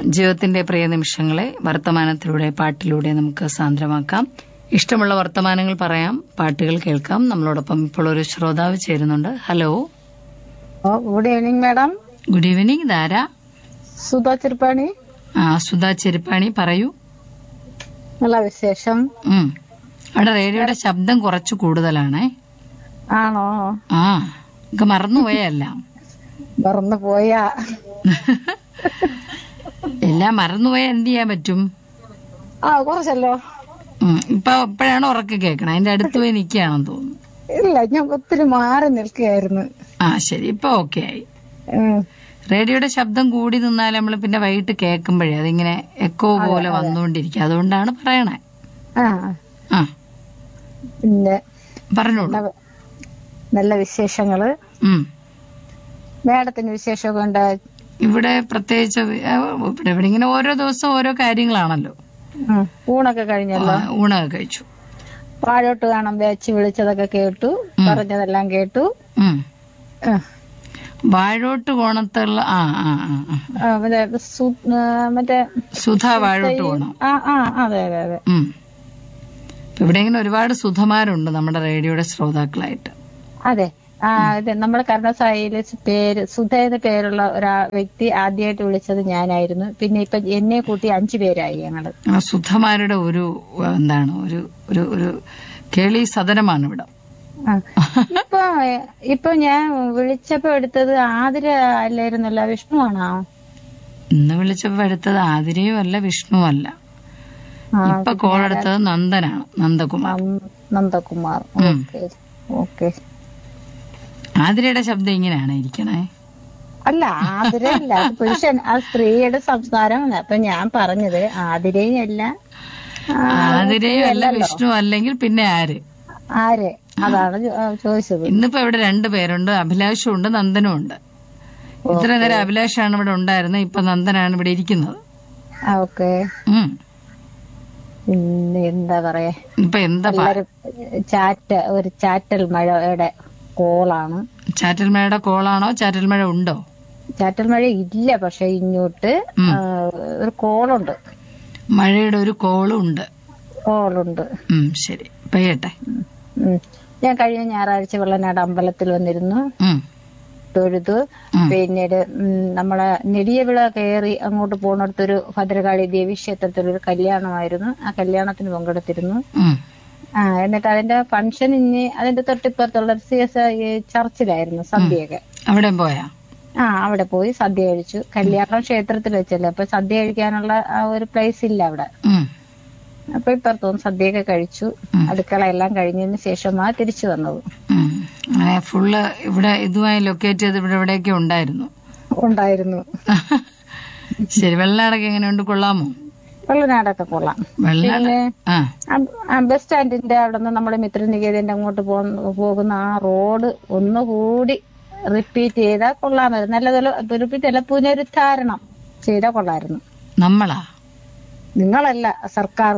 ജീവിതത്തിന്റെ പ്രിയ നിമിഷങ്ങളെ വർത്തമാനത്തിലൂടെ പാട്ടിലൂടെ നമുക്ക് സാന്ദ്രമാക്കാം ഇഷ്ടമുള്ള വർത്തമാനങ്ങൾ പറയാം പാട്ടുകൾ കേൾക്കാം നമ്മളോടൊപ്പം ഇപ്പോൾ ഒരു ശ്രോതാവ് ചേരുന്നുണ്ട് hello oh good evening madam good evening Dhara Sudha ചെറുപ്പാണി ആ സുധാ ചെരുപ്പാണി പറയൂ നല്ല വിശേഷം ഉം അവിടെ റേഡിയോയുടെ ശബ്ദം കുറച്ച് കൂടുതലാണേ ആണോ ആ ഒക്കെ മറന്നുപോയല്ല മറന്നു പോയാ എല്ലാം മറന്നുപോയാൽ എന്ത് ചെയ്യാൻ പറ്റും ആ കുറച്ചല്ലോ ഉം, ഇപ്പൊ ഇപ്പോഴാണ് ഉറക്കെ കേൾക്കണം അതിന്റെ അടുത്ത് പോയി നിൽക്കുകയാണെന്ന് തോന്നുന്നു ഇല്ല ഞാൻ ഒത്തിരി മാറി നിൽക്കുകയായിരുന്നു ആ ശരി ഇപ്പൊ ഓക്കെ ആയി ഉം. റേഡിയോയുടെ ശബ്ദം കൂടി നിന്നാൽ നമ്മൾ പിന്നെ വൈകിട്ട് കേൾക്കുമ്പോഴേ അതിങ്ങനെ എക്കോ പോലെ വന്നുകൊണ്ടിരിക്കും അതുകൊണ്ടാണ് പറയണേ ആ ആ പിന്നെ പറഞ്ഞോളൂ നല്ല- നല്ല വിശേഷങ്ങള് ഉം മാഡത്തിന് വിശേഷമൊക്കെ ഉണ്ട് ഇവിടെ പ്രത്യേകിച്ച് വി- ആ, ഇവിടെ ഇവിടെ ഇങ്ങനെ ഓരോ ദിവസം ഓരോ കാര്യങ്ങളാണല്ലോ ഉം. ഊണൊക്കെ കഴിഞ്ഞല്ലോ ആ, ഊണൊക്കെ കഴിച്ചു പാഴോട്ട് കാണാൻ വെച്ച് വിളിച്ചതൊക്കെ കേട്ടു പറഞ്ഞതെല്ലാം കേട്ടു ഉം ഉം. വാഴോട്ട് കോണത്തുള്ള ആ ആ ആ ആ. ആ, മറ്റേ സു- ആ, മറ്റേ സുധ വാഴോട്ട് കോണം ആ ആ അതെ അതെ അതെ ഉം ഇപ്പൊ ഇവിടെ ഇങ്ങനെ ഒരുപാട് സുധമാരുണ്ട് നമ്മുടെ റേഡിയോയുടെ ശ്രോതാക്കളായിട്ട് അതെ ആ ഇത് നമ്മുടെ കർണസായില് പേര് സുധ എന്ന പേരുള്ള ഒരാ വ്യക്തി ആദ്യമായിട്ട് വിളിച്ചത് ഞാനായിരുന്നു പിന്നെ ഇപ്പൊ എന്നെ കൂട്ടി അഞ്ചു പേരായി ഞങ്ങള് ആ സുധമാരുടെ ഒരു എന്താണ് ഒരു ഒരു ഒരു കേളി സദനമാണ് ഇവിടെ ആ. ഇപ്പൊ ഇപ്പൊ ഞാൻ വിളിച്ചപ്പോ എടുത്തത് ആതിര അല്ലായിരുന്നല്ലോ വിഷ്ണുവാണോ ഇന്ന് വിളിച്ചപ്പോ എടുത്തത് ആതിരയും അല്ല വിഷ്ണുവും അല്ല ആ, ഇപ്പൊ കോൾ എടുത്തത് നന്ദനാണ് നന്ദകുമാർ നം- നന്ദകുമാർ ഉം. ഓക്കെ ഓക്കെ ആതിരയുടെ ശബ്ദം ഇങ്ങനെയാണ് ഇരിക്കണേ അല്ല ആതിര അല്ല അത് പുരുഷൻ ആ സ്ത്രീയുടെ സംസാരമാണ് അപ്പൊ ഞാൻ പറഞ്ഞത് ആതിരയും അല്ല ആ, ആതിരയും അല്ല വിഷ്ണു അല്ലെങ്കിൽ പിന്നെ ആര് ആര് അതാണ് ചോ- ആ, ചോദിച്ചത് ഇന്നിപ്പോ ഇവിടെ രണ്ടു പേരുണ്ട് അഭിലാഷും ഉണ്ട് നന്ദനും ഉണ്ട് ഇത്ര നേരം അഭിലാഷാണ് ഇവിടെ ഉണ്ടായിരുന്നത് ഇപ്പൊ നന്ദനാണ് ഇവിടെ ഇരിക്കുന്നത് ഓക്കെ ഉം പിന്നെ എന്താ പറയാ ഇപ്പൊ എന്താ പാ- എല്ലാരും ചാറ്റ് ഒരു ചാറ്റൽ മഴയുടെ കോളാണ് ചാറ്റൽ മഴയുടെ കോളാണോ ചാറ്റൽ മഴ ഉണ്ടോ ചാറ്റൽ മഴ ഇല്ല പക്ഷെ ഇങ്ങോട്ട് ഉം. ആ, ഒരു കോളുണ്ട് മഴയുടെ ഒരു കോളും ഉണ്ട് കോളുണ്ട് ഉം ശരി പെയ്യട്ടെ ഉം. ഞാൻ കഴിഞ്ഞ ഞായറാഴ്ച വെള്ളനാട് അമ്പലത്തിൽ വന്നിരുന്നു ഉം തൊഴുതു ഉം. പിന്നീട് ഉം, നമ്മളെ നെടിയവിള കയറി അങ്ങോട്ട് പോകുന്നിടത്തൊരു ഭദ്രകാളി ദേവി ക്ഷേത്രത്തിലൊരു കല്യാണമായിരുന്നു ആ കല്യാണത്തിന് പങ്കെടുത്തിരുന്നു ഉം ആ എന്നിട്ട് അതിന്റെ ഫംഗ്ഷൻ ഇനി അതിന്റെ തൊട്ടിപ്പുറത്തുള്ള സി എസ് ഐ ചർച്ചിലായിരുന്നു സദ്യയൊക്കെ അവിടെ പോയാ ആ അവിടെ പോയി സദ്യ കഴിച്ചു കല്യാണം ക്ഷേത്രത്തിൽ വെച്ചല്ലേ അപ്പൊ സദ്യ കഴിക്കാനുള്ള ആ ഒരു പ്ലേസ് ഇല്ല അവിടെ ഉം അപ്പൊ ഇപ്പുറത്തുനിന്ന് സദ്യയൊക്കെ കഴിച്ചു ഉം. അടുക്കള എല്ലാം കഴിഞ്ഞതിന് ശേഷമാ തിരിച്ചു വന്നത് ഉം. അങ്ങനെ ഫുള്ള് ഇവിടെ ഇതുമായി ലൊക്കേറ്റ് ചെയ്ത് ഇവിടെ ഇവിടെയൊക്കെ ഉണ്ടായിരുന്നു ഉണ്ടായിരുന്നു ശരി വെള്ളനാടൊക്കെ എങ്ങനെയുണ്ട് കൊള്ളാമോ വെള്ളനാടൊക്കെ കൊള്ളാം വെള്ളനാട് പിന്നെ ആ ആ- ആ ബസ് സ്റ്റാൻഡിന്റെ അവിടെ നിന്ന് നമ്മുടെ മിത്രനികേതന്റെ അങ്ങോട്ട് പോ- പോകുന്ന ആ റോഡ് ഒന്നുകൂടി റിപ്പീറ്റ് ചെയ്താൽ കൊള്ളാമായിരുന്നു നല്ലതുപോലെ റിപ്പീറ്റ് അല്ല പുനരുദ്ധാരണം ചെയ്താൽ കൊള്ളായിരുന്നു നമ്മളാ നിങ്ങളല്ല സർക്കാർ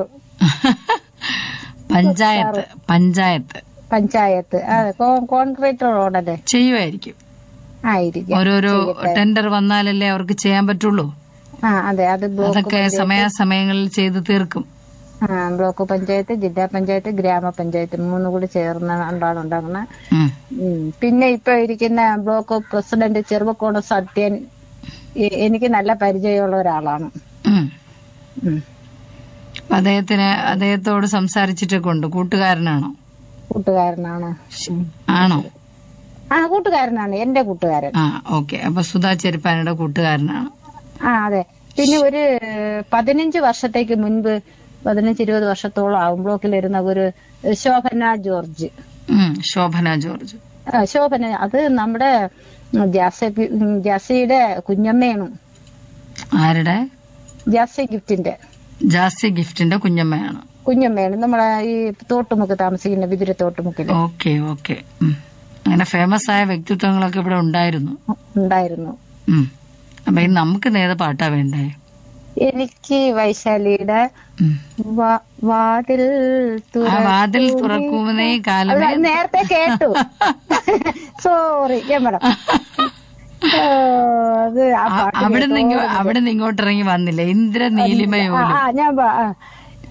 പഞ്ചായത്ത് പഞ്ചായത്ത് പഞ്ചായത്ത് അതെ കോ- കോൺക്രീറ്റ് റോഡല്ലേ ചെയ്യുമായിരിക്കും ആയിരിക്കും ഓരോരോ ടെൻഡർ വന്നാലല്ലേ അവർക്ക് ചെയ്യാൻ പറ്റുള്ളൂ ആ അതെ അത് ബ്ലോക്ക് അതൊക്കെ സമയാസമയങ്ങളിൽ ചെയ്ത് തീർക്കും ആ ബ്ലോക്ക് പഞ്ചായത്ത് ജില്ലാ പഞ്ചായത്ത് ഗ്രാമപഞ്ചായത്ത് മൂന്നും കൂടി ചേർന്ന് ഉണ്ടാണ് ഉണ്ടാകുന്നത് ഉം. ഉം. പിന്നെ ഇപ്പൊ ഇരിക്കുന്ന ബ്ലോക്ക് പ്രസിഡന്റ് ചെറുവക്കോട് സത്യൻ എ- എനിക്ക് നല്ല പരിചയമുള്ള ഒരാളാണ് ഉം. ഉം. അപ്പൊ അദ്ദേഹത്തിന് അദ്ദേഹത്തോട് സംസാരിച്ചിട്ടൊക്കെ ഉണ്ട് കൂട്ടുകാരനാണോ കൂട്ടുകാരനാണ് ഉം. ആണോ ആ കൂട്ടുകാരനാണ് എന്റെ കൂട്ടുകാരൻ ആ ഓക്കെ അപ്പൊ സുധാ ചെരുപ്പാനയുടെ കൂട്ടുകാരനാണ് ആ അതെ പിന്നെ ഒരു പതിനഞ്ച് വർഷത്തേക്ക് മുൻപ് പതിനഞ്ച് ഇരുപത് വർഷത്തോളം ആവും ബ്ലോക്കിലിരുന്ന ഒരു ശോഭന ജോർജ് ഉം. ശോഭന ജോർജ് ആ, ശോഭന അത് നമ്മുടെ ജാസി ജാസിയുടെ കുഞ്ഞമ്മയാണ് ആരുടെ ജാസി ഗിഫ്റ്റിന്റെ ജാസി ഗിഫ്റ്റിന്റെ കുഞ്ഞമ്മയാണ് കുഞ്ഞമ്മയാണ് നമ്മളെ ഈ തോട്ടുമുക്ക് താമസിക്കുന്ന വിതുര തോട്ടുമുക്കില് ഓക്കെ ഓക്കെ ഉം. അങ്ങനെ ഫേമസ് ആയ വ്യക്തിത്വങ്ങളൊക്കെ ഇവിടെ ഉണ്ടായിരുന്നു ഉണ്ടായിരുന്നു ഉം. അപ്പൊ ഇനി നമുക്ക് നേരെ പാട്ടാ വേണ്ടേ എനിക്ക് വൈശാലിയുടെ ഉം. വാ- വാതിൽ ആ വാതിൽ തുറക്കുമെന്നേ കാലമേ അത് നേരത്തെ കേട്ടു സോറി ഞാൻ മേഡം ഓ, അത് ആ പാട്ട് അവിടെ നിന്ന് അവിടെ നിന്ന് ഇങ്ങോട്ട് ഇറങ്ങി വന്നില്ല ഇന്ദ്ര നീലിമയോ ആ, ആ, ഞാൻ പ- ആ,